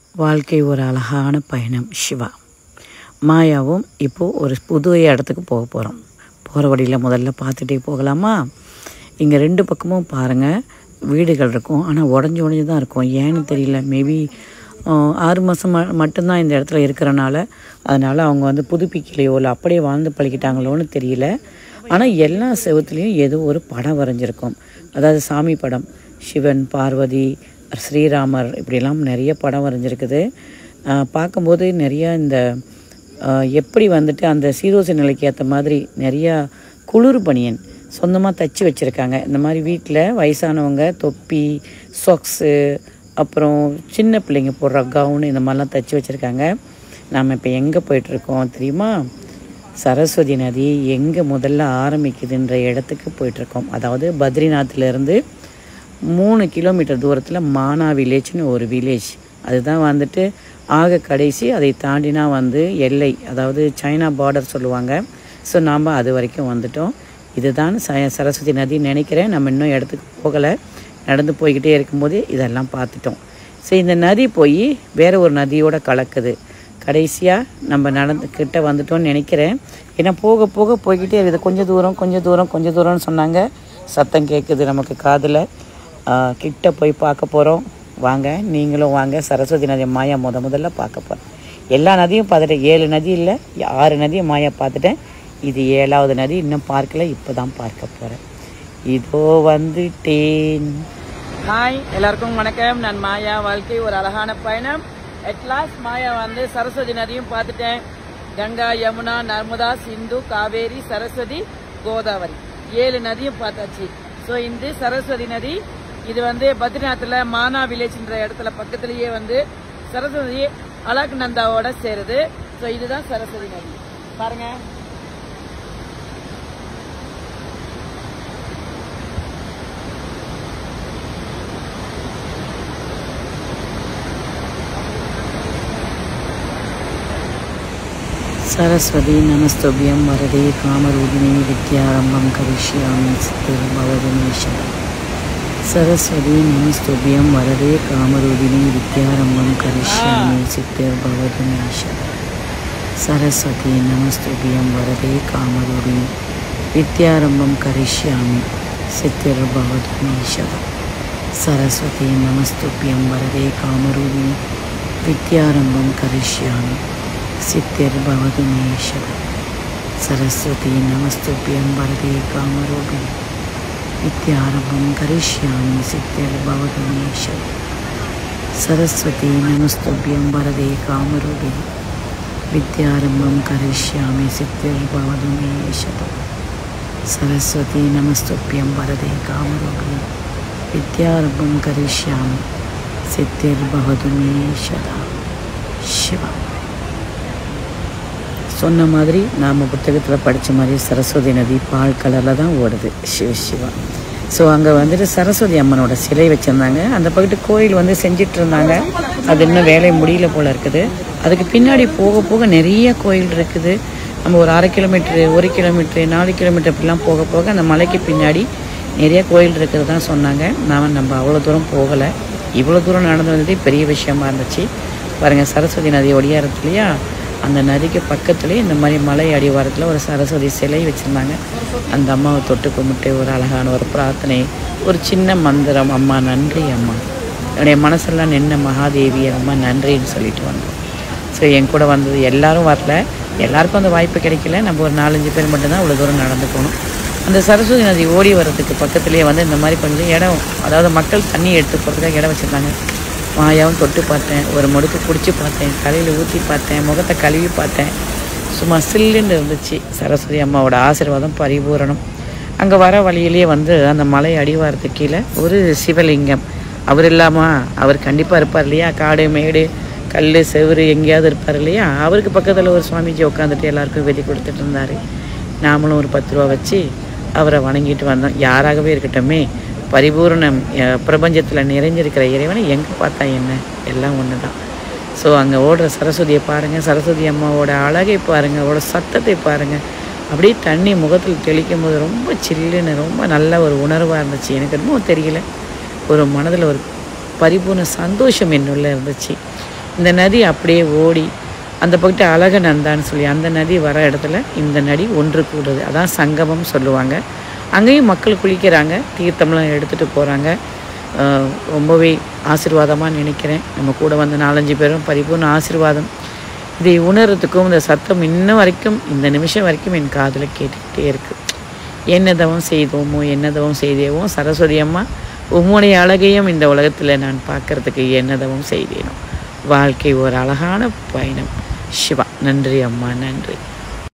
வாழ்க்கை ஒரு அழகான பயணம் சிவா மாயாவும் இப்போது ஒரு புது இடத்துக்கு போக போகிறோம் போகிற வழியில் முதல்ல பார்த்துட்டே போகலாமா இங்கே ரெண்டு பக்கமும் பாருங்கள் வீடுகள் இருக்கும் ஆனால் உடஞ்சி உடஞ்சி தான் இருக்கும் ஏன்னு தெரியல மேபி ஆறு மாதம் ம மட்டும்தான் இந்த இடத்துல இருக்கிறனால அதனால் அவங்க வந்து புதுப்பிக்கலையோ இல்லை அப்படியே வாழ்ந்து பழகிட்டாங்களோன்னு தெரியல ஆனால் எல்லா செவத்துலேயும் ஏதோ ஒரு படம் வரைஞ்சிருக்கும் அதாவது சாமி படம் சிவன் பார்வதி ஸ்ரீராமர் இப்படிலாம் நிறைய படம் வரைஞ்சிருக்குது ஆஹ் பார்க்கும்போது நிறைய இந்த ஆஹ் எப்படி வந்துட்டு அந்த சீரோசி நிலைக்கு ஏற்ற மாதிரி நிறையா குளிர் பனியன் சொந்தமாக தச்சு வச்சுருக்காங்க இந்த மாதிரி வீட்டில் வயசானவங்க தொப்பி சாக்ஸு அப்புறம் சின்ன பிள்ளைங்க போடுற கவுன் இந்த மாதிரிலாம் தச்சு வச்சுருக்காங்க நாம் இப்போ எங்கே போயிட்டுருக்கோம் தெரியுமா சரஸ்வதி நதி எங்கே முதல்ல ஆரம்பிக்குதுன்ற இடத்துக்கு போயிட்டுருக்கோம் அதாவது பத்ரிநாத்லேருந்து மூணு கிலோமீட்டர் தூரத்தில் மானா வில்லேஜ்னு ஒரு வில்லேஜ் அதுதான் வந்துட்டு ஆக கடைசி அதை தாண்டினா வந்து எல்லை அதாவது சைனா பார்டர் சொல்லுவாங்க ஸோ நாம் அது வரைக்கும் வந்துட்டோம் இதுதான் ச சரஸ்வதி நதி நினைக்கிறேன் நம்ம இன்னும் இடத்துக்கு போகலை நடந்து போய்கிட்டே இருக்கும்போது இதெல்லாம் பார்த்துட்டோம் ஸோ இந்த நதி போய் வேற ஒரு நதியோட கலக்குது கடைசியாக நம்ம நடந்து கிட்ட வந்துட்டோம்னு நினைக்கிறேன் ஏன்னா போக போக போய்கிட்டே இருக்குது கொஞ்சம் தூரம் கொஞ்சம் தூரம் கொஞ்சம் தூரம்னு சொன்னாங்க சத்தம் கேட்குது நமக்கு காதில் கிட்ட போய் பார்க்க போகிறோம் வாங்க நீங்களும் வாங்க சரஸ்வதி நதி மாயா முத முதல்ல பார்க்க போகிறோம் எல்லா நதியும் பார்த்துட்டேன் ஏழு நதி இல்லை ஆறு நதியும் மாயா பார்த்துட்டேன் இது ஏழாவது நதி இன்னும் பார்க்கல இப்போ தான் பார்க்க போகிறேன் இதோ வந்துட்டேன் ஹாய் எல்லாருக்கும் வணக்கம் நான் மாயா வாழ்க்கை ஒரு அழகான பயணம் அட் லாஸ்ட் மாயா வந்து சரஸ்வதி நதியும் பார்த்துட்டேன் கங்கா யமுனா நர்மதா சிந்து காவேரி சரஸ்வதி கோதாவரி ஏழு நதியும் பார்த்தாச்சு ஸோ இந்த சரஸ்வதி நதி இது வந்து பத்ரிநாத்தில் மானா வில்லேஜ்ன்ற இடத்துல பக்கத்துலேயே வந்து சரஸ்வதி அலக்நந்தாவோட சேருது ஸோ இதுதான் சரஸ்வதி நதி பாருங்க सरस्वती नमस्तुभ्यं वरदे कामरूपिणी विद्यारम्भं करिष्यामि सिद्धिर्भवदिनेशः सरस्वती नमस्तुभ्यं वरदे कामरूपिणी विद्यारम्भं करिष्यामि सिद्धिर्भवदिनेशः सरस्वती नमस्तुभ्यं वरदे कामरूपिणी विद्यारम्भं करिष्यामि सिद्धिर्भवदिनेशः सरस्वती नमस्तुभ्यं वरदे कामरूपिणी विद्यारम्भं करिष्यामि सिद्धिर्भवतु मे शव सरस्वती नमस्तुभ्यं वरदे कामरूपिणि विद्यारम्भं करिष्यामि सिद्धिर्भवतु मे शव सरस्वती नमस्तुभ्यं वरदे कामरूपिणि विद्यारम्भं करिष्यामि सिद्धिर्भवतु मे शव सरस्वती नमस्तुभ्यं वरदे कामरूपिणि विद्यारम्भं करिष्यामि सिद्धिर्भवतु मे सदा शिवम् சொன்ன மாதிரி நாம் புத்தகத்தில் படித்த மாதிரி சரஸ்வதி நதி பால் கலரில் தான் ஓடுது சிவ சிவா ஸோ அங்கே வந்துட்டு சரஸ்வதி அம்மனோட சிலை வச்சுருந்தாங்க அந்த பக்கத்து கோயில் வந்து செஞ்சிட்டு இருந்தாங்க அது இன்னும் வேலை முடியல போல் இருக்குது அதுக்கு பின்னாடி போக போக நிறைய கோயில் இருக்குது நம்ம ஒரு அரை கிலோமீட்ரு ஒரு கிலோமீட்ரு நாலு கிலோமீட்டர் இப்படிலாம் போக போக அந்த மலைக்கு பின்னாடி நிறைய கோயில் இருக்கிறது தான் சொன்னாங்க நாம் நம்ம அவ்வளோ தூரம் போகலை இவ்வளோ தூரம் நடந்து வந்ததே பெரிய விஷயமா இருந்துச்சு பாருங்கள் சரஸ்வதி நதி ஒடியாரத்துலையா அந்த நதிக்கு பக்கத்துலேயே இந்த மாதிரி மலை அடிவாரத்தில் ஒரு சரஸ்வதி சிலை வச்சுருந்தாங்க அந்த அம்மாவை தொட்டு கும்பிட்டு ஒரு அழகான ஒரு பிரார்த்தனை ஒரு சின்ன மந்திரம் அம்மா நன்றி அம்மா என்னுடைய மனசெல்லாம் நின்ன மகாதேவி அம்மா நன்றின்னு சொல்லிட்டு வந்தோம் ஸோ என் கூட வந்தது எல்லாரும் வரல எல்லாருக்கும் அந்த வாய்ப்பு கிடைக்கல நம்ம ஒரு நாலஞ்சு பேர் மட்டும்தான் இவ்வளோ தூரம் நடந்து போகணும் அந்த சரஸ்வதி நதி ஓடி வர்றதுக்கு பக்கத்துலேயே வந்து இந்த மாதிரி கொஞ்சம் இடம் அதாவது மக்கள் தண்ணி எடுத்து போகிறதுக்காக இடம் வச்சுருந்தாங்க மாயாவும் தொட்டு பார்த்தேன் ஒரு முடுக்கு பிடிச்சி பார்த்தேன் தலையில் ஊற்றி பார்த்தேன் முகத்தை கழுவி பார்த்தேன் சும்மா சில்லுன்னு இருந்துச்சு சரஸ்வதி அம்மாவோட ஆசீர்வாதம் பரிபூரணம் அங்கே வர வழியிலேயே வந்து அந்த மலை அடிவாரத்துக்கு கீழே ஒரு சிவலிங்கம் அவர் இல்லாமல் அவர் கண்டிப்பாக இருப்பார் இல்லையா காடு மேடு கல் செவுரு எங்கேயாவது இருப்பார் இல்லையா அவருக்கு பக்கத்தில் ஒரு சுவாமிஜி உட்காந்துட்டு எல்லாருக்கும் விதி கொடுத்துட்டு இருந்தார் நாமளும் ஒரு பத்து ரூபா வச்சு அவரை வணங்கிட்டு வந்தோம் யாராகவே இருக்கட்டுமே பரிபூர்ணம் பிரபஞ்சத்தில் நிறைஞ்சிருக்கிற இறைவனை எங்கே பார்த்தா என்ன எல்லாம் ஒன்று தான் ஸோ அங்கே ஓடுற சரஸ்வதியை பாருங்கள் சரஸ்வதி அம்மாவோட அழகை பாருங்கள் அவரோட சத்தத்தை பாருங்கள் அப்படியே தண்ணி முகத்தில் தெளிக்கும் போது ரொம்ப சில்லுன்னு ரொம்ப நல்ல ஒரு உணர்வாக இருந்துச்சு எனக்கு என்னமோ தெரியல ஒரு மனதில் ஒரு பரிபூர்ண சந்தோஷம் என்னுள்ள இருந்துச்சு இந்த நதி அப்படியே ஓடி அந்த பக்கத்து அழக நந்தான்னு சொல்லி அந்த நதி வர இடத்துல இந்த நதி ஒன்று கூடுது அதான் சங்கமம் சொல்லுவாங்க அங்கேயும் மக்கள் குளிக்கிறாங்க தீர்த்தம்லாம் எடுத்துகிட்டு போகிறாங்க ரொம்பவே ஆசீர்வாதமாக நினைக்கிறேன் நம்ம கூட வந்த நாலஞ்சு பேரும் பரிபூர்ண ஆசீர்வாதம் இதை உணர்றதுக்கும் இந்த சத்தம் இன்ன வரைக்கும் இந்த நிமிஷம் வரைக்கும் என் காதில் கேட்டுக்கிட்டே இருக்குது என்ன தவம் செய்தோமோ என்ன தவம் செய்தேவோ சரஸ்வதி அம்மா உம்முடைய அழகையும் இந்த உலகத்தில் நான் பார்க்கறதுக்கு என்ன தவம் செய்தேனோ வாழ்க்கை ஒரு அழகான பயணம் சிவா நன்றி அம்மா நன்றி